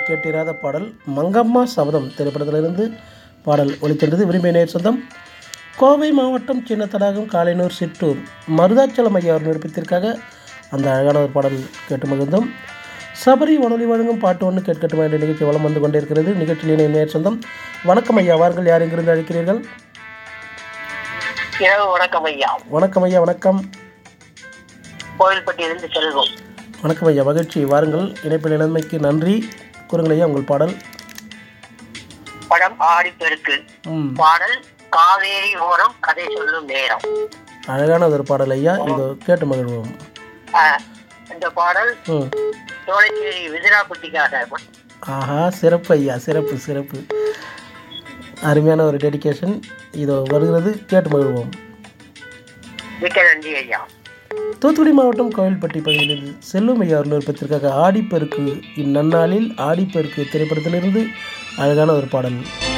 கேட்டிராத பாடல் மங்கம்மா சபதம் திரைப்படத்திலிருந்து பாடல் ஒளிச்சென்றது விரும்பிய நேர் சொந்தம் கோவை மாவட்டம் சின்னத்தடாகம் காலைனூர் சிற்றூர் மருதாச்சலம் ஐயா அவர் விருப்பத்திற்காக அந்த அழகான ஒரு பாடல் கேட்டு மகிழ்ந்தோம் சபரி வானொலி வழங்கும் பாட்டு ஒன்று கேட்கட்டுமா என்ற நிகழ்ச்சி வளம் வந்து கொண்டிருக்கிறது நிகழ்ச்சியில் நேர் சொந்தம் வணக்கம் ஐயா வாருங்கள் யார் எங்கிருந்து அழைக்கிறீர்கள் இரவு வணக்கம் ஐயா வணக்கம் ஐயா வணக்கம் கோவில்பட்டியிலிருந்து செல்வம் வணக்கம் ஐயா மகிழ்ச்சி வாருங்கள் இணைப்பில் இளமைக்கு நன்றி கூறுங்கள் ஐயா உங்கள் பாடல் படம் ஆடிப்பெருக்கு ம் பாடல் காவேரி ஓரம் கதை சொல்லும் நேரம் அழகான ஒரு பாடல் ஐயா இதோ கேட்டு மகிழ்வோம் ஆஹ், இந்த பாடல் ம் சோழச்சேரி விதிராக்குட்டிக்காக ஆஹா சிறப்பு ஐயா சிறப்பு சிறப்பு அருமையான ஒரு டெடிகேஷன் இதோ வருகிறது கேட்டு மகிழ்வோம் மிக்க நன்றி ஐயா தூத்துக்குடி மாவட்டம் கோவில்பட்டி பகுதியில் செல்லும் ஐயா அவர்கள் விருப்பத்திற்காக ஆடிப்பெருக்கு இந்நன்னாளில் ஆடிப்பெருக்கு திரைப்படத்திலிருந்து அழகான ஒரு பாடல்